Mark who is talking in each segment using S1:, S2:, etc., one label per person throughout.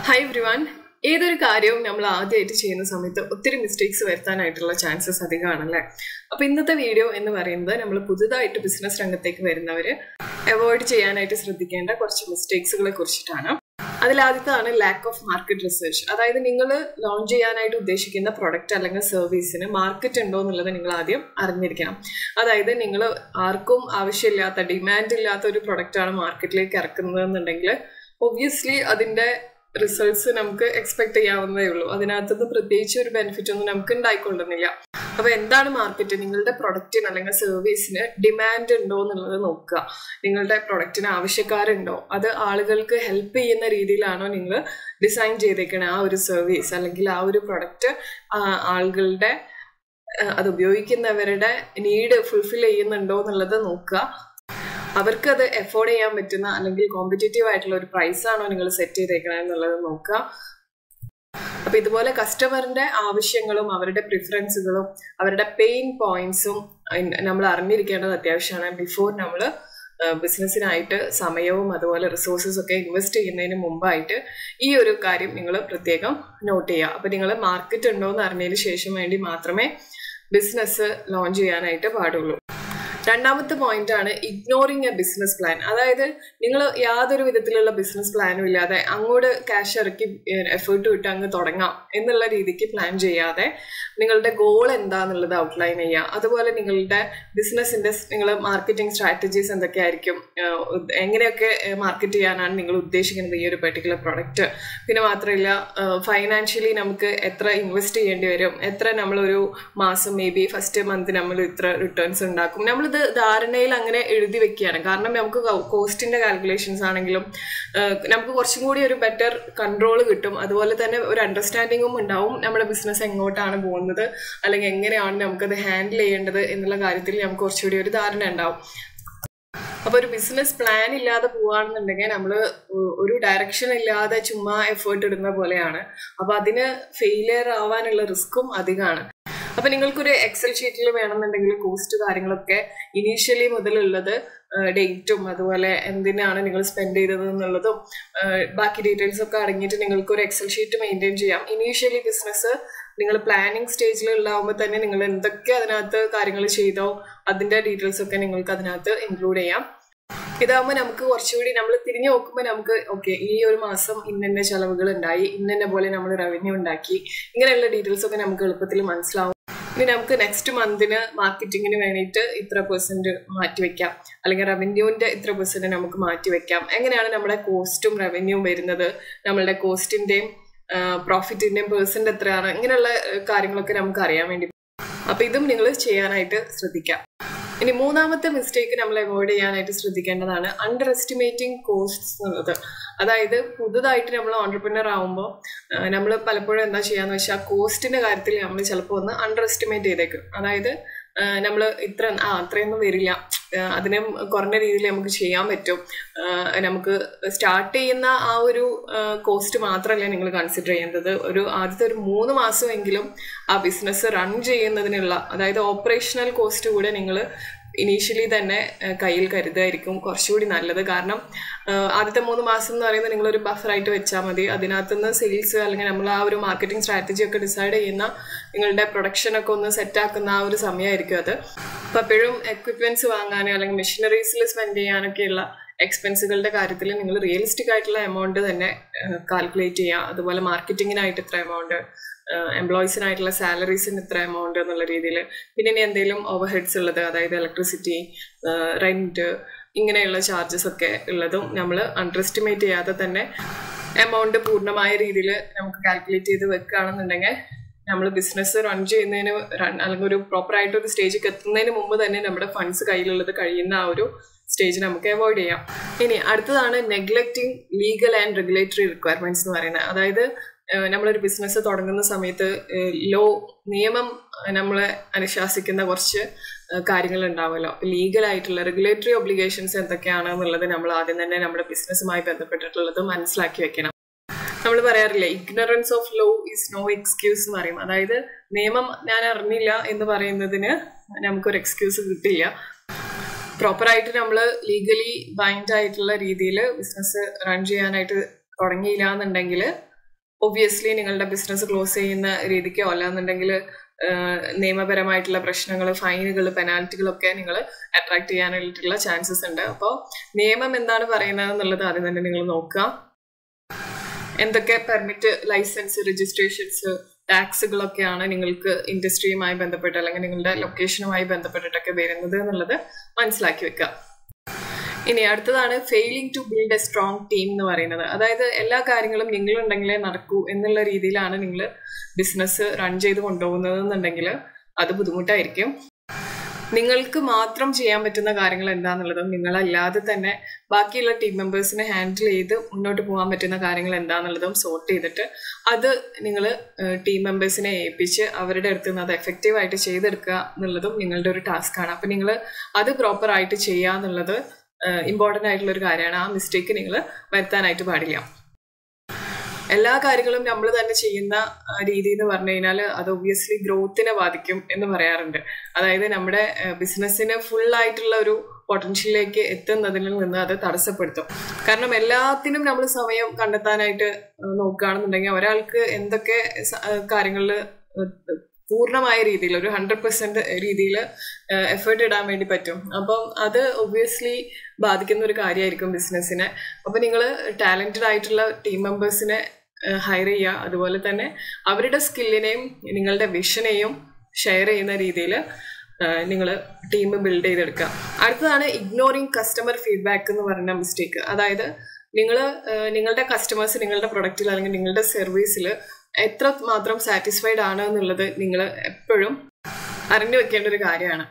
S1: hi everyone ഏതൊരു കാര്യവും നമ്മൾ ആദ്യമായിട്ട് ചെയ്യുന്ന സമയത്ത് ഒത്തിരി മിസ്റ്റേക്സ് വരുത്താനായിട്ടുള്ള ചാൻസസ് അധികമാണല്ലേ അപ്പോൾ ഇന്നത്തെ വീഡിയോ എന്ന് പറയുന്നത് നമ്മൾ പുതുതായിട്ട് ബിസിനസ് രംഗത്തേക്ക് വരുന്നവർ അവോയ്ഡ് ചെയ്യാനായിട്ട് ശ്രദ്ധിക്കേണ്ട കുറച്ച് മിസ്റ്റേക്സുകളെ കുറിച്ചിട്ടാണ് അതിലാദ്യത്താണ് ലാക്ക് ഓഫ് മാർക്കറ്റ് റിസർച്ച് അതായത് നിങ്ങൾ ലോഞ്ച് ചെയ്യാനായിട്ട് ഉദ്ദേശിക്കുന്ന പ്രൊഡക്റ്റ് അല്ലെങ്കിൽ സർവീസിന് മാർക്കറ്റ് ഉണ്ടോ എന്നുള്ളത് നിങ്ങൾ ആദ്യം അറിഞ്ഞിരിക്കണം അതായത് നിങ്ങൾ ആർക്കും ആവശ്യമില്ലാത്ത ഡിമാൻഡ് ഇല്ലാത്ത ഒരു പ്രൊഡക്റ്റാണ് മാർക്കറ്റിലേക്ക് ഇറക്കുന്നത് എന്നുണ്ടെങ്കിൽ ഒബ്വിയസ്ലി അതിൻ്റെ റിസൾട്ട്സ് നമുക്ക് എക്സ്പെക്ട് ചെയ്യാവുന്നതേ ഉള്ളൂ അതിനകത്തുനിന്ന് പ്രത്യേകിച്ച് ഒരു ബെനിഫിറ്റ് ഒന്നും നമുക്ക് ഉണ്ടായിക്കൊള്ളുന്നില്ല അപ്പൊ എന്താണ് മാർക്കറ്റ് നിങ്ങളുടെ പ്രൊഡക്റ്റിന് അല്ലെങ്കിൽ സർവീസിന് ഡിമാൻഡ് ഉണ്ടോ എന്നുള്ളത് നോക്കുക നിങ്ങളുടെ പ്രൊഡക്റ്റിന് ആവശ്യക്കാരുണ്ടോ അത് ആളുകൾക്ക് ഹെൽപ്പ് ചെയ്യുന്ന രീതിയിലാണോ നിങ്ങൾ ഡിസൈൻ ചെയ്തേക്കണേ ആ ഒരു സർവീസ് അല്ലെങ്കിൽ ആ ഒരു പ്രൊഡക്റ്റ് ആളുകളുടെ അത് ഉപയോഗിക്കുന്നവരുടെ നീഡ് ഫുൾഫിൽ ചെയ്യുന്നുണ്ടോ എന്നുള്ളത് നോക്കുക അവർക്ക് അത് എഫോർഡ് ചെയ്യാൻ പറ്റുന്ന അല്ലെങ്കിൽ കോമ്പറ്റേറ്റീവ് ആയിട്ടുള്ള ഒരു പ്രൈസ് ആണോ നിങ്ങൾ സെറ്റ് ചെയ്തേക്കണം എന്നുള്ളത് നോക്കുക അപ്പൊ ഇതുപോലെ കസ്റ്റമറിന്റെ ആവശ്യങ്ങളും അവരുടെ പ്രിഫറൻസുകളും അവരുടെ പെയിൻ പോയിന്റ്സും നമ്മൾ അറിഞ്ഞിരിക്കേണ്ടത് അത്യാവശ്യമാണ് ബിഫോർ നമ്മൾ ബിസിനസ്സിനായിട്ട് സമയവും അതുപോലെ റിസോഴ്സസ് ഒക്കെ ഇൻവെസ്റ്റ് ചെയ്യുന്നതിന് മുമ്പായിട്ട് ഈ ഒരു കാര്യം നിങ്ങൾ പ്രത്യേകം നോട്ട് ചെയ്യുക അപ്പൊ നിങ്ങൾ മാർക്കറ്റ് ഉണ്ടോ എന്ന് അറിഞ്ഞതിന് ശേഷം വേണ്ടി മാത്രമേ ബിസിനസ് ലോഞ്ച് ചെയ്യാനായിട്ട് പാടുള്ളൂ രണ്ടാമത്തെ പോയിന്റ് ആണ് ഇഗ്നോറിങ് എ ബിസിനസ് പ്ലാൻ അതായത് നിങ്ങൾ യാതൊരു വിധത്തിലുള്ള ബിസിനസ് പ്ലാനും ഇല്ലാതെ അങ്ങോട്ട് ക്യാഷ് ഇറക്കി എഫേർട്ട് വിട്ട് അങ്ങ് തുടങ്ങാം എന്നുള്ള രീതിക്ക് പ്ലാൻ ചെയ്യാതെ നിങ്ങളുടെ ഗോൾ എന്താന്നുള്ളത് ഔട്ട്ലൈൻ ചെയ്യുക അതുപോലെ നിങ്ങളുടെ ബിസിനസിന്റെ നിങ്ങൾ മാർക്കറ്റിംഗ് സ്ട്രാറ്റജീസ് എന്തൊക്കെയായിരിക്കും എങ്ങനെയൊക്കെ മാർക്കറ്റ് ചെയ്യാനാണ് നിങ്ങൾ ഉദ്ദേശിക്കുന്നത് ഈ ഒരു പെർട്ടിക്കുലർ പ്രൊഡക്റ്റ് പിന്നെ മാത്രമല്ല ഫൈനാൻഷ്യലി നമുക്ക് എത്ര ഇൻവെസ്റ്റ് ചെയ്യേണ്ടി വരും എത്ര നമ്മളൊരു മാസം മേ ബി ഫസ്റ്റ് മന്ത് നമ്മൾ ഇത്ര റിട്ടേൺസ് ഉണ്ടാക്കും നമ്മൾ ഇത് ധാരണയിൽ അങ്ങനെ എഴുതി വെക്കുകയാണ് കാരണം നമുക്ക് കോസ്റ്റിന്റെ കാൽക്കുലേഷൻസ് ആണെങ്കിലും നമുക്ക് കുറച്ചും കൂടി ഒരു ബെറ്റർ കൺട്രോൾ കിട്ടും അതുപോലെ തന്നെ ഒരു അണ്ടർസ്റ്റാൻഡിങ്ങും ഉണ്ടാവും നമ്മുടെ ബിസിനസ് എങ്ങോട്ടാണ് പോകുന്നത് അല്ലെങ്കിൽ എങ്ങനെയാണ് നമുക്കത് ഹാൻഡിൽ ചെയ്യേണ്ടത് എന്നുള്ള കാര്യത്തിൽ നമുക്ക് കുറച്ചുകൂടി ഒരു ധാരണ ഉണ്ടാവും അപ്പൊ ഒരു ബിസിനസ് പ്ലാൻ ഇല്ലാതെ പോവാണെന്നുണ്ടെങ്കിൽ നമ്മൾ ഒരു ഡയറക്ഷൻ ഇല്ലാതെ ചുമ്മാ എഫേർട്ട് ഇടുന്ന പോലെയാണ് അപ്പൊ അതിന് ഫെയിലിയർ ആവാനുള്ള റിസ്ക്കും അധികമാണ് അപ്പൊ നിങ്ങൾക്കൊരു എക്സൽ ഷീറ്റിൽ വേണമെന്നുണ്ടെങ്കിൽ കോസ്റ്റ് കാര്യങ്ങളൊക്കെ ഇനീഷ്യലി മുതലുള്ളത് ഡേറ്റും അതുപോലെ എന്തിനാണ് നിങ്ങൾ സ്പെൻഡ് ചെയ്തത് എന്നുള്ളതും ബാക്കി ഡീറ്റെയിൽസ് ഒക്കെ അടങ്ങിയിട്ട് നിങ്ങൾക്ക് ഒരു എക്സൽ ഷീറ്റ് മെയിൻറ്റെയിൻ ചെയ്യാം ഇനീഷ്യലി ബിസിനസ് നിങ്ങൾ പ്ലാനിങ് സ്റ്റേജിൽ ഉണ്ടാവുമ്പോൾ തന്നെ നിങ്ങൾ എന്തൊക്കെ അതിനകത്ത് കാര്യങ്ങൾ ചെയ്തോ അതിന്റെ ഡീറ്റെയിൽസ് ഒക്കെ നിങ്ങൾക്ക് അതിനകത്ത് ഇൻക്ലൂഡ് ചെയ്യാം ഇതാകുമ്പോൾ നമുക്ക് കുറച്ചുകൂടി നമ്മൾ തിരിഞ്ഞു നോക്കുമ്പോൾ നമുക്ക് ഓക്കെ ഈ ഒരു മാസം ഇന്നെ ചെലവുകൾ ഉണ്ടായി ഇന്നെ പോലെ നമ്മൾ റവന്യൂ ഉണ്ടാക്കി ഇങ്ങനെയുള്ള ഡീറ്റെയിൽസ് ഒക്കെ നമുക്ക് എളുപ്പത്തിൽ മനസ്സിലാവും ഇനി നമുക്ക് നെക്സ്റ്റ് മന്തിന് മാർക്കറ്റിങ്ങിന് വേണ്ടിയിട്ട് ഇത്ര പെർസെന്റ് മാറ്റിവെക്കാം അല്ലെങ്കിൽ റവന്യൂവിന്റെ ഇത്ര പെർസെന്റ് നമുക്ക് മാറ്റിവെക്കാം എങ്ങനെയാണ് നമ്മുടെ കോസ്റ്റും റവന്യൂവും വരുന്നത് നമ്മളുടെ കോസ്റ്റിന്റെയും പ്രോഫിറ്റിന്റെയും പെർസെന്റ് എത്രയാണ് ഇങ്ങനെയുള്ള കാര്യങ്ങളൊക്കെ നമുക്ക് അറിയാൻ വേണ്ടി അപ്പൊ ഇതും നിങ്ങൾ ചെയ്യാനായിട്ട് ശ്രദ്ധിക്കാം ഇനി മൂന്നാമത്തെ മിസ്റ്റേക്ക് നമ്മൾ അവോയ്ഡ് ചെയ്യാനായിട്ട് ശ്രദ്ധിക്കേണ്ടതാണ് അണ്ടർ എസ്റ്റിമേറ്റിംഗ് കോസ്റ്റ്സ് എന്നുള്ളത് അതായത് പുതുതായിട്ട് നമ്മൾ ഓണ്ടർപ്രിനർ ആകുമ്പോൾ നമ്മൾ പലപ്പോഴും എന്താ ചെയ്യാന്ന് വെച്ചാൽ കോസ്റ്റിന്റെ കാര്യത്തിൽ നമ്മൾ ചിലപ്പോൾ ഒന്ന് അണ്ടർ എസ്റ്റിമേറ്റ് ചെയ്തേക്കും അതായത് നമ്മൾ ഇത്ര ആ അത്രയൊന്നും വരില്ല അതിനെ കുറഞ്ഞ രീതിയിൽ നമുക്ക് ചെയ്യാൻ പറ്റും നമുക്ക് സ്റ്റാർട്ട് ചെയ്യുന്ന ആ ഒരു കോസ്റ്റ് മാത്രമല്ല നിങ്ങൾ കൺസിഡർ ചെയ്യുന്നത് ഒരു ആദ്യത്തെ ഒരു മൂന്ന് മാസമെങ്കിലും ആ ബിസിനസ് റൺ ചെയ്യുന്നതിനുള്ള അതായത് ഓപ്പറേഷണൽ കോസ്റ്റ് കൂടെ നിങ്ങൾ ഇനീഷ്യലി തന്നെ കയ്യിൽ കരുതായിരിക്കും കുറച്ചുകൂടി നല്ലത് കാരണം ആദ്യത്തെ മൂന്ന് മാസം എന്ന് പറയുന്നത് നിങ്ങളൊരു ബഫറായിട്ട് വെച്ചാൽ മതി അതിനകത്തുനിന്ന് സെയിൽസ് അല്ലെങ്കിൽ നമ്മൾ ആ ഒരു മാർക്കറ്റിംഗ് സ്ട്രാറ്റജി ഒക്കെ ഡിസൈഡ് ചെയ്യുന്ന നിങ്ങളുടെ പ്രൊഡക്ഷനൊക്കെ ഒന്ന് സെറ്റാക്കുന്ന ആ ഒരു സമയമായിരിക്കും അത് അപ്പം എപ്പോഴും എക്വിപ്മെന്റ്സ് വാങ്ങാൻ അല്ലെങ്കിൽ മെഷീനറീസിൽ സ്പെൻഡ് ചെയ്യാനൊക്കെയുള്ള എക്സ്പെൻസുകളുടെ കാര്യത്തിൽ നിങ്ങൾ റിയലിസ്റ്റിക് ആയിട്ടുള്ള എമൗണ്ട് തന്നെ കാൽക്കുലേറ്റ് ചെയ്യുക അതുപോലെ മാർക്കറ്റിങ്ങിനായിട്ട് ഇത്ര എമൗണ്ട് എംപ്ലോയീസിനായിട്ടുള്ള സാലറീസിന് ഇത്ര എമൗണ്ട് എന്നുള്ള രീതിയിൽ പിന്നെ ഇനി എന്തെങ്കിലും ഓവർ ഹെഡ്സ് ഉള്ളത് അതായത് ഇലക്ട്രിസിറ്റി റെന്റ് ഇങ്ങനെയുള്ള ചാർജസ് ഒക്കെ ഉള്ളതും നമ്മൾ അണ്ടർ എസ്റ്റിമേറ്റ് ചെയ്യാതെ തന്നെ എമൗണ്ട് പൂർണ്ണമായ രീതിയിൽ നമുക്ക് കാൽക്കുലേറ്റ് ചെയ്ത് വെക്കുകയാണെന്നുണ്ടെങ്കിൽ നമ്മൾ ബിസിനസ് റൺ ചെയ്യുന്നതിന് റൺ അല്ലെങ്കിൽ ഒരു പ്രോപ്പർ ആയിട്ട് ഒരു സ്റ്റേജിൽ എത്തുന്നതിന് മുമ്പ് തന്നെ നമ്മുടെ ഫണ്ട്സ് കയ്യിലുള്ളത് കഴിയുന്ന ആ ഒരു സ്റ്റേജ് നമുക്ക് അവോയ്ഡ് ചെയ്യാം ഇനി അടുത്തതാണ് neglecting legal and regulatory requirements എന്ന് പറയുന്നത് അതായത് നമ്മളൊരു ബിസിനസ് തുടങ്ങുന്ന സമയത്ത് ലോ നിയമം നമ്മളെ അനുശാസിക്കുന്ന കുറച്ച് കാര്യങ്ങൾ ഉണ്ടാവുമല്ലോ ലീഗൽ ആയിട്ടുള്ള റെഗുലേറ്ററി ഒബ്ലിഗേഷൻസ് എന്തൊക്കെയാണ് എന്നുള്ളത് നമ്മൾ ആദ്യം തന്നെ നമ്മുടെ ബിസിനസ്സുമായി ബന്ധപ്പെട്ടിട്ടുള്ളത് മനസ്സിലാക്കി വെക്കണം നമ്മൾ പറയാറില്ലേ ignorance of law is no excuse എന്ന് പറയും അതായത് നിയമം ഞാൻ അറിഞ്ഞില്ല എന്ന് പറയുന്നതിന് നമുക്കൊരു എക്സ്ക്യൂസ് കിട്ടില്ല പ്രോപ്പറായിട്ട് നമ്മൾ ലീഗലി ബൈൻഡ് ആയിട്ടുള്ള രീതിയിൽ ബിസിനസ് റൺ ചെയ്യാനായിട്ട് തുടങ്ങിയില്ല എന്നുണ്ടെങ്കിൽ ഒബ്വിയസ്ലി നിങ്ങളുടെ ബിസിനസ് ക്ലോസ് ചെയ്യുന്ന രീതിക്കോ അല്ലാന്നുണ്ടെങ്കിൽ നിയമപരമായിട്ടുള്ള പ്രശ്നങ്ങൾ ഫൈനുകൾ പെനാൽറ്റികളൊക്കെ നിങ്ങൾ അട്രാക്ട് ചെയ്യാനായിട്ടുള്ള ചാൻസസ് ഉണ്ട് അപ്പോൾ നിയമം എന്താണ് പറയുന്നത് എന്നുള്ളത് ആദ്യം തന്നെ നിങ്ങൾ നോക്കുക എന്തൊക്കെ പെർമിറ്റ് ലൈസൻസ് രജിസ്ട്രേഷൻസ് ടാക്സുകളൊക്കെയാണ് നിങ്ങൾക്ക് ഇൻഡസ്ട്രിയുമായി ബന്ധപ്പെട്ട് അല്ലെങ്കിൽ നിങ്ങളുടെ ലൊക്കേഷനുമായി ബന്ധപ്പെട്ടിട്ടൊക്കെ വരുന്നത് എന്നുള്ളത് മനസ്സിലാക്കി വെക്കുക ഇനി അടുത്തതാണ് failing to build a strong team എന്ന് പറയുന്നത് അതായത് എല്ലാ കാര്യങ്ങളും നിങ്ങളുണ്ടെങ്കിലേ നടക്കൂ എന്നുള്ള രീതിയിലാണ് നിങ്ങൾ ബിസിനസ് റൺ ചെയ്ത് കൊണ്ടുപോകുന്നത് എന്നുണ്ടെങ്കിൽ അത് ബുദ്ധിമുട്ടായിരിക്കും നിങ്ങൾക്ക് മാത്രം ചെയ്യാൻ പറ്റുന്ന കാര്യങ്ങൾ എന്താണെന്നുള്ളതും നിങ്ങളല്ലാതെ തന്നെ ബാക്കിയുള്ള ടീം മെമ്പേഴ്സിനെ ഹാൻഡിൽ ചെയ്ത് മുന്നോട്ട് പോകാൻ പറ്റുന്ന കാര്യങ്ങൾ എന്താണെന്നുള്ളതും സോർട്ട് ചെയ്തിട്ട് അത് നിങ്ങൾ ടീം മെമ്പേഴ്സിനെ ഏൽപ്പിച്ച് അവരുടെ അടുത്ത് നിന്ന് അത് എഫക്റ്റീവായിട്ട് ചെയ്തെടുക്കുക എന്നുള്ളതും നിങ്ങളുടെ ഒരു ടാസ്ക്കാണ് അപ്പം നിങ്ങൾ അത് പ്രോപ്പറായിട്ട് ചെയ്യുക എന്നുള്ളത് ഇമ്പോർട്ടൻ്റ് ആയിട്ടുള്ള ഒരു കാര്യമാണ് ആ മിസ്റ്റേക്ക് നിങ്ങൾ വരുത്താനായിട്ട് പാടില്ല എല്ലാ കാര്യങ്ങളും നമ്മൾ തന്നെ ചെയ്യുന്ന രീതി എന്ന് പറഞ്ഞു കഴിഞ്ഞാൽ അത് ഒബ്വിയസ്ലി ഗ്രോത്തിനെ ബാധിക്കും എന്ന് പറയാറുണ്ട് അതായത് നമ്മുടെ ബിസിനസ്സിന് ഫുൾ ആയിട്ടുള്ള ഒരു പൊട്ടൻഷ്യലിലേക്ക് എത്തുന്നതിൽ നിന്ന് അത് തടസ്സപ്പെടുത്തും കാരണം എല്ലാത്തിനും നമ്മൾ സമയം കണ്ടെത്താനായിട്ട് നോക്കുകയാണെന്നുണ്ടെങ്കിൽ ഒരാൾക്ക് എന്തൊക്കെ കാര്യങ്ങളിൽ പൂർണ്ണമായ രീതിയിൽ ഒരു ഹൺഡ്രഡ് പെർസെന്റ് രീതിയിൽ എഫേർട്ട് ഇടാൻ വേണ്ടി പറ്റും അപ്പം അത് ഒബ്വിയസ്ലി ബാധിക്കുന്ന ഒരു കാര്യമായിരിക്കും ബിസിനസ്സിനെ അപ്പം നിങ്ങൾ ടാലൻറ്റഡ് ആയിട്ടുള്ള ടീം മെമ്പേഴ്സിനെ ഹയർ ചെയ്യുക അതുപോലെ തന്നെ അവരുടെ സ്കില്ലിനെയും നിങ്ങളുടെ വിഷനെയും ഷെയർ ചെയ്യുന്ന രീതിയിൽ നിങ്ങൾ ടീം ബിൽഡ് ചെയ്തെടുക്കുക അടുത്തതാണ് ഇഗ്നോറിങ് കസ്റ്റമർ ഫീഡ്ബാക്ക് എന്ന് പറയുന്ന മിസ്റ്റേക്ക് അതായത് നിങ്ങൾ നിങ്ങളുടെ കസ്റ്റമേഴ്സ് നിങ്ങളുടെ പ്രൊഡക്റ്റിൽ അല്ലെങ്കിൽ നിങ്ങളുടെ സർവീസിൽ എത്ര മാത്രം സാറ്റിസ്ഫൈഡ് ആണ് എന്നുള്ളത് നിങ്ങൾ എപ്പോഴും അറിഞ്ഞു വെക്കേണ്ട ഒരു കാര്യമാണ്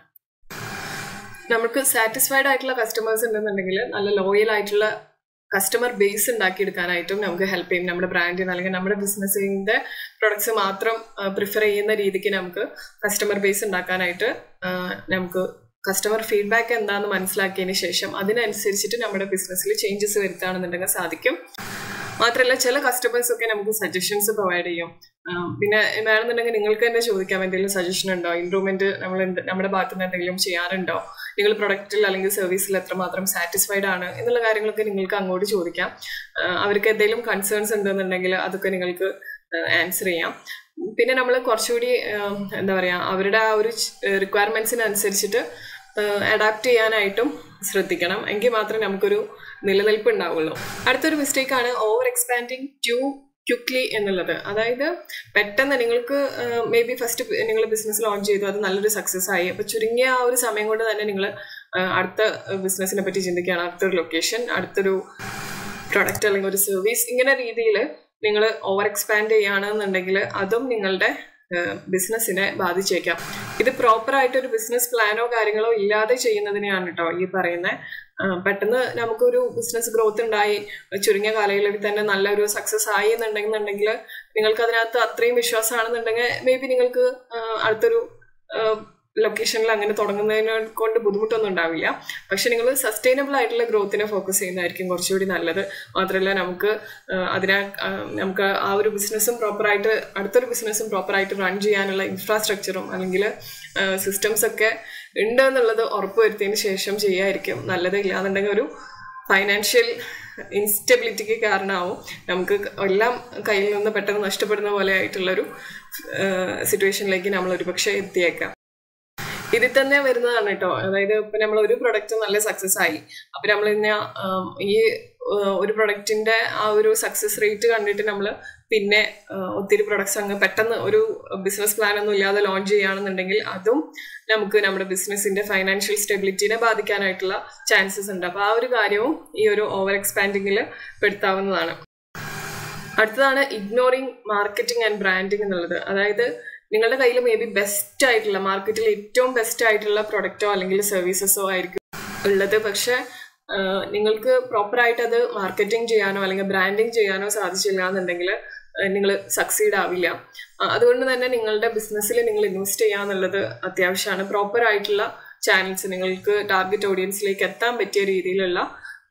S1: നമുക്ക് സാറ്റിസ്ഫൈഡ് ആയിട്ടുള്ള കസ്റ്റമേഴ്സ് ഉണ്ടെന്നുണ്ടെങ്കിൽ നല്ല ലോയൽ ആയിട്ടുള്ള കസ്റ്റമർ ബേസ് ഉണ്ടാക്കിയെടുക്കാനായിട്ടും നമുക്ക് ഹെൽപ്പ് ചെയ്യും നമ്മുടെ ബ്രാൻഡിന് അല്ലെങ്കിൽ നമ്മുടെ ബിസിനസ്സിൻ്റെ പ്രൊഡക്ട്സ് മാത്രം പ്രിഫർ ചെയ്യുന്ന രീതിക്ക് നമുക്ക് കസ്റ്റമർ ബേസ് ഉണ്ടാക്കാനായിട്ട് നമുക്ക് കസ്റ്റമർ ഫീഡ്ബാക്ക് എന്താണെന്ന് മനസ്സിലാക്കിയതിന് ശേഷം അതിനനുസരിച്ചിട്ട് നമ്മുടെ ബിസിനസ്സിൽ ചേഞ്ചസ് വരുത്തുകയാണെന്നുണ്ടെങ്കിൽ സാധിക്കും മാത്രമല്ല ചില കസ്റ്റമേഴ്സ് ഒക്കെ നമുക്ക് സജഷൻസ് പ്രൊവൈഡ് ചെയ്യും പിന്നെ വേണമെന്നുണ്ടെങ്കിൽ നിങ്ങൾക്ക് തന്നെ ചോദിക്കാം എന്തെങ്കിലും സജഷൻ ഉണ്ടോ ഇമ്പ്രൂവ്മെന്റ് നമ്മൾ നമ്മുടെ ഭാഗത്തു നിന്ന് എന്തെങ്കിലും ചെയ്യാറുണ്ടോ നിങ്ങൾ പ്രൊഡക്റ്റിൽ അല്ലെങ്കിൽ സർവീസിൽ എത്രമാത്രം സാറ്റിസ്ഫൈഡ് ആണ് എന്നുള്ള കാര്യങ്ങളൊക്കെ നിങ്ങൾക്ക് അങ്ങോട്ട് ചോദിക്കാം അവർക്ക് എന്തെങ്കിലും കൺസേൺസ് ഉണ്ടെന്നുണ്ടെങ്കിൽ അതൊക്കെ നിങ്ങൾക്ക് ആൻസർ ചെയ്യാം പിന്നെ നമ്മൾ കുറച്ചുകൂടി എന്താ പറയുക അവരുടെ ആ ഒരു റിക്വയർമെന്റ്സിനനുസരിച്ചിട്ട് അഡാപ്റ്റ് ചെയ്യാനായിട്ടും ശ്രദ്ധിക്കണം എങ്കിൽ മാത്രമേ നമുക്കൊരു നിലനിൽപ്പ് ഉണ്ടാവുള്ളൂ അടുത്തൊരു മിസ്റ്റേക്കാണ് ഓവർ എക്സ്പാൻഡിങ് ടു ക്വിക്ലി എന്നുള്ളത് അതായത് പെട്ടെന്ന് നിങ്ങൾക്ക് മേ ബി ഫസ്റ്റ് നിങ്ങൾ ബിസിനസ് ലോഞ്ച് ചെയ്തു അത് നല്ലൊരു സക്സസ് ആയി അപ്പോൾ ചുരുങ്ങിയ ആ ഒരു സമയം കൊണ്ട് തന്നെ നിങ്ങൾ അടുത്ത ബിസിനസ്സിനെ പറ്റി ചിന്തിക്കുകയാണ് അടുത്തൊരു ലൊക്കേഷൻ അടുത്തൊരു പ്രൊഡക്റ്റ് അല്ലെങ്കിൽ ഒരു സർവീസ് ഇങ്ങനെ രീതിയിൽ നിങ്ങൾ ഓവർ എക്സ്പാൻഡ് ചെയ്യുകയാണെന്നുണ്ടെങ്കിൽ അതും നിങ്ങളുടെ ബിസിനസ്സിനെ ബാധിച്ചേക്കാം ഇത് പ്രോപ്പറായിട്ട് ഒരു ബിസിനസ് പ്ലാനോ കാര്യങ്ങളോ ഇല്ലാതെ ചെയ്യുന്നതിനെയാണ് കേട്ടോ ഈ പറയുന്നത് പെട്ടെന്ന് നമുക്കൊരു ബിസിനസ് ഗ്രോത്ത് ഉണ്ടായി ചുരുങ്ങിയ കാലയളവിൽ തന്നെ നല്ലൊരു സക്സസ് ആയി എന്നുണ്ടെന്നുണ്ടെങ്കിൽ നിങ്ങൾക്ക് അതിനകത്ത് അത്രയും വിശ്വാസമാണെന്നുണ്ടെങ്കിൽ മേ ബി നിങ്ങൾക്ക് അടുത്തൊരു ലൊക്കേഷനിൽ അങ്ങനെ തുടങ്ങുന്നതിനെ കൊണ്ട് ബുദ്ധിമുട്ടൊന്നും ഉണ്ടാവില്ല പക്ഷെ നിങ്ങൾ സസ്റ്റൈനബിൾ ആയിട്ടുള്ള ഗ്രോത്തിനെ ഫോക്കസ് ചെയ്യുന്നതായിരിക്കും കുറച്ചുകൂടി നല്ലത് മാത്രമല്ല നമുക്ക് അതിനെ നമുക്ക് ആ ഒരു ബിസിനസ്സും പ്രോപ്പറായിട്ട് അടുത്തൊരു ബിസിനസ്സും പ്രോപ്പറായിട്ട് റൺ ചെയ്യാനുള്ള ഇൻഫ്രാസ്ട്രക്ചറും അല്ലെങ്കിൽ സിസ്റ്റംസ് ഒക്കെ ഉണ്ട് എന്നുള്ളത് ഉറപ്പുവരുത്തിയതിന് ശേഷം ചെയ്യായിരിക്കും നല്ലത് ഇല്ലാന്നുണ്ടെങ്കിൽ ഒരു ഫൈനാൻഷ്യൽ ഇൻസ്റ്റെബിലിറ്റിക്ക് കാരണമാവും നമുക്ക് എല്ലാം കയ്യിൽ നിന്ന് പെട്ടെന്ന് നഷ്ടപ്പെടുന്ന പോലെ ആയിട്ടുള്ളൊരു സിറ്റുവേഷനിലേക്ക് നമ്മൾ ഒരുപക്ഷെ എത്തിയേക്കാം ഇതിൽ തന്നെ വരുന്നതാണ് കേട്ടോ അതായത് ഇപ്പൊ നമ്മൾ ഒരു പ്രൊഡക്റ്റ് നല്ല സക്സസ് ആയി അപ്പൊ നമ്മൾ ഇന്ന് ഈ ഒരു പ്രൊഡക്റ്റിന്റെ ആ ഒരു സക്സസ് റേറ്റ് കണ്ടിട്ട് നമ്മൾ പിന്നെ ഒത്തിരി പ്രൊഡക്ട്സ് അങ്ങ് പെട്ടെന്ന് ഒരു ബിസിനസ് പ്ലാൻ ഒന്നും ഇല്ലാതെ ലോഞ്ച് ചെയ്യുകയാണെന്നുണ്ടെങ്കിൽ അതും നമുക്ക് നമ്മുടെ ബിസിനസിന്റെ ഫൈനാൻഷ്യൽ സ്റ്റെബിലിറ്റിനെ ബാധിക്കാനായിട്ടുള്ള ചാൻസസ് ഉണ്ട് അപ്പൊ ആ ഒരു കാര്യവും ഈ ഒരു ഓവർ എക്സ്പാൻഡിങ്ങിൽ പെടുത്താവുന്നതാണ് അടുത്തതാണ് ഇഗ്നോറിങ് മാർക്കറ്റിംഗ് ആൻഡ് ബ്രാൻഡിങ് എന്നുള്ളത് അതായത് നിങ്ങളുടെ കയ്യിൽ മേ ബി ബെസ്റ്റ് ആയിട്ടുള്ള മാർക്കറ്റിൽ ഏറ്റവും ബെസ്റ്റ് ആയിട്ടുള്ള പ്രൊഡക്റ്റോ അല്ലെങ്കിൽ സർവീസസോ ആയിരിക്കും ഉള്ളത് പക്ഷെ നിങ്ങൾക്ക് പ്രോപ്പറായിട്ട് അത് മാർക്കറ്റിംഗ് ചെയ്യാനോ അല്ലെങ്കിൽ ബ്രാൻഡിങ് ചെയ്യാനോ സാധിച്ചില്ല എന്നുണ്ടെങ്കിൽ നിങ്ങൾ സക്സീഡ് ആവില്ല അതുകൊണ്ട് തന്നെ നിങ്ങളുടെ ബിസിനസ്സിൽ നിങ്ങൾ ഇൻവെസ്റ്റ് ചെയ്യുക എന്നുള്ളത് അത്യാവശ്യമാണ് പ്രോപ്പർ ആയിട്ടുള്ള ചാനൽസ് നിങ്ങൾക്ക് ടാർഗറ്റ് ഓഡിയൻസിലേക്ക് എത്താൻ പറ്റിയ രീതിയിലുള്ള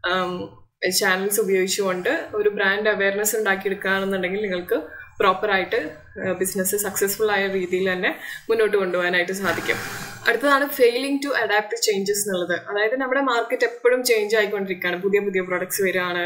S1: ചാനൽസ് ഉപയോഗിച്ചുകൊണ്ട് ഒരു ബ്രാൻഡ് അവയർനെസ് ഉണ്ടാക്കിയെടുക്കുകയാണെന്നുണ്ടെങ്കിൽ നിങ്ങൾക്ക് പ്രോപ്പറായിട്ട് ബിസിനസ് സക്സസ്ഫുൾ ആയ രീതിയിൽ തന്നെ മുന്നോട്ട് കൊണ്ടുപോകാനായിട്ട് സാധിക്കും അടുത്തതാണ് ഫെയിലിംഗ് ടു അഡാപ്റ്റ് ചേഞ്ചസ് എന്നുള്ളത് അതായത് നമ്മുടെ മാർക്കറ്റ് എപ്പോഴും ചേഞ്ച് ആയിക്കൊണ്ടിരിക്കുകയാണ് പുതിയ പുതിയ പ്രൊഡക്ട്സ് വരികയാണ്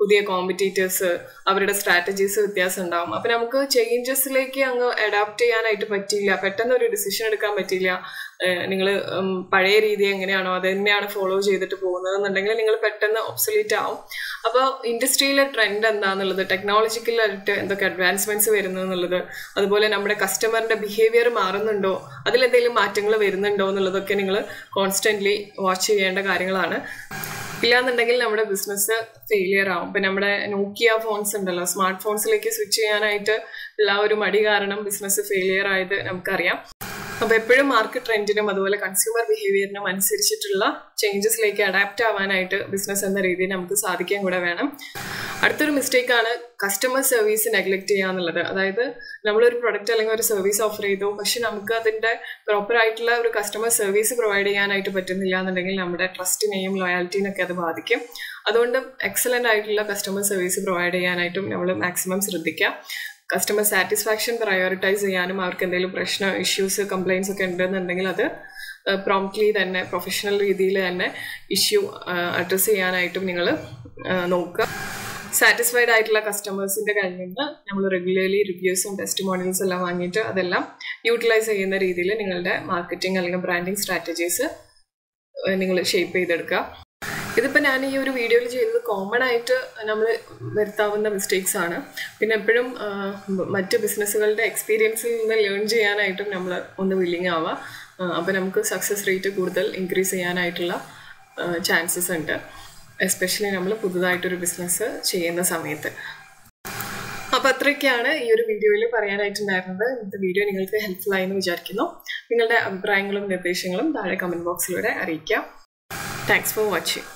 S1: പുതിയ കോമ്പറ്റീറ്റേഴ്സ് അവരുടെ സ്ട്രാറ്റജീസ് വ്യത്യാസം ഉണ്ടാവും അപ്പം നമുക്ക് ചേഞ്ചസിലേക്ക് അങ്ങ് അഡാപ്റ്റ് ചെയ്യാനായിട്ട് പറ്റില്ല പെട്ടെന്ന് ഒരു ഡിസിഷൻ എടുക്കാൻ പറ്റില്ല നിങ്ങൾ പഴയ രീതി എങ്ങനെയാണോ അത് തന്നെയാണ് ഫോളോ ചെയ്തിട്ട് പോകുന്നത് എന്നുണ്ടെങ്കിൽ നിങ്ങൾ പെട്ടെന്ന് ഒബ്സൊലീറ്റ് ആവും അപ്പോൾ ഇൻഡസ്ട്രിയിലെ ട്രെൻഡ് എന്താണെന്നുള്ളത് ടെക്നോളജിക്കലായിട്ട് എന്തൊക്കെ അഡ്വാൻസ്മെന്റ്സ് വരുന്നു എന്നുള്ളത് അതുപോലെ നമ്മുടെ കസ്റ്റമറിന്റെ ബിഹേവിയർ മാറുന്നുണ്ടോ അതിലെന്തെങ്കിലും മാറ്റങ്ങൾ വരുന്നുണ്ടോ എന്നുള്ളതൊക്കെ നിങ്ങൾ കോൺസ്റ്റന്റ്ലി വാച്ച് ചെയ്യേണ്ട കാര്യങ്ങളാണ് ഇല്ലാന്നുണ്ടെങ്കിൽ നമ്മുടെ ബിസിനസ് ഫെയിലിയർ ആവും ഇപ്പം നമ്മുടെ നോക്കിയ ഫോൺസ് ഉണ്ടല്ലോ സ്മാർട്ട് ഫോൺസിലേക്ക് സ്വിച്ച് ചെയ്യാനായിട്ട് ഉള്ള ഒരു മടി കാരണം ബിസിനസ് ഫെയിലിയർ ആയത് നമുക്കറിയാം അപ്പോൾ എപ്പോഴും മാർക്കറ്റ് ട്രെൻഡിനും അതുപോലെ കൺസ്യൂമർ ബിഹേവിയറിനും അനുസരിച്ചിട്ടുള്ള ചേഞ്ചസിലേക്ക് അഡാപ്റ്റ് ആവാനായിട്ട് ബിസിനസ് എന്ന രീതിയിൽ നമുക്ക് സാധിക്കാൻ കൂടെ വേണം അടുത്തൊരു മിസ്റ്റേക്കാണ് കസ്റ്റമർ സർവീസ് നെഗ്ലക്ട് ചെയ്യുക എന്നുള്ളത് അതായത് നമ്മളൊരു പ്രൊഡക്റ്റ് അല്ലെങ്കിൽ ഒരു സർവീസ് ഓഫർ ചെയ്തു പക്ഷെ നമുക്ക് അതിൻ്റെ പ്രോപ്പർ ആയിട്ടുള്ള ഒരു കസ്റ്റമർ സർവീസ് പ്രൊവൈഡ് ചെയ്യാനായിട്ട് പറ്റുന്നില്ല എന്നുണ്ടെങ്കിൽ നമ്മുടെ ട്രസ്റ്റിനെയും ലോയാലിറ്റിനെയൊക്കെ അത് ബാധിക്കും അതുകൊണ്ട് എക്സലൻ്റ് ആയിട്ടുള്ള കസ്റ്റമർ സർവീസ് പ്രൊവൈഡ് ചെയ്യാനായിട്ടും നമ്മൾ മാക്സിമം ശ്രദ്ധിക്കുക കസ്റ്റമർ സാറ്റിസ്ഫാക്ഷൻ പ്രയോറിറ്റൈസ് ചെയ്യാനും അവർക്ക് എന്തെങ്കിലും പ്രശ്നം ഇഷ്യൂസ് കംപ്ലയിൻസ് ഒക്കെ ഉണ്ടെന്നുണ്ടെങ്കിൽ അത് പ്രോംപ്റ്റ്ലി തന്നെ പ്രൊഫഷണൽ രീതിയിൽ തന്നെ ഇഷ്യൂ അഡ്രസ്സ് ചെയ്യാനായിട്ടും നിങ്ങൾ നോക്കുക സാറ്റിസ്ഫൈഡ് ആയിട്ടുള്ള കസ്റ്റമേഴ്സിന്റെ കയ്യിൽ നിന്ന് നമ്മൾ റെഗുലർലി റിവ്യൂസും ടെസ്റ്റിമോണിയൽസ് എല്ലാം വാങ്ങിയിട്ട് അതെല്ലാം യൂട്ടിലൈസ് ചെയ്യുന്ന രീതിയിൽ നിങ്ങളുടെ മാർക്കറ്റിംഗ് അല്ലെങ്കിൽ ബ്രാൻഡിങ് സ്ട്രാറ്റജീസ് നിങ്ങൾ ഷേപ്പ് ചെയ്തെടുക്കുക ഇതിപ്പോൾ ഞാൻ ഈ ഒരു വീഡിയോയിൽ ചെയ്തത് കോമൺ ആയിട്ട് നമ്മൾ വരുത്താവുന്ന മിസ്റ്റേക്സ് ആണ് പിന്നെ എപ്പോഴും മറ്റ് ബിസിനസ്സുകളുടെ എക്സ്പീരിയൻസിൽ നിന്ന് ലേൺ ചെയ്യാനായിട്ടും നമ്മൾ ഒന്ന് വില്ലിങ് ആവുക അപ്പോൾ നമുക്ക് സക്സസ് റേറ്റ് കൂടുതൽ ഇൻക്രീസ് ചെയ്യാനായിട്ടുള്ള ചാൻസസ് ഉണ്ട് എസ്പെഷ്യലി നമ്മൾ പുതുതായിട്ടൊരു ബിസിനസ് ചെയ്യുന്ന സമയത്ത് അപ്പോൾ അത്രയൊക്കെയാണ് ഈ ഒരു വീഡിയോയിൽ പറയാനായിട്ടുണ്ടായിരുന്നത് ഇന്നത്തെ വീഡിയോ നിങ്ങൾക്ക് ഹെൽപ്ഫുൾ ആയി എന്ന് വിചാരിക്കുന്നു നിങ്ങളുടെ അഭിപ്രായങ്ങളും നിർദ്ദേശങ്ങളും താഴെ കമൻറ്റ് ബോക്സിലൂടെ അറിയിക്കാം താങ്ക്സ് ഫോർ വാച്ചിങ്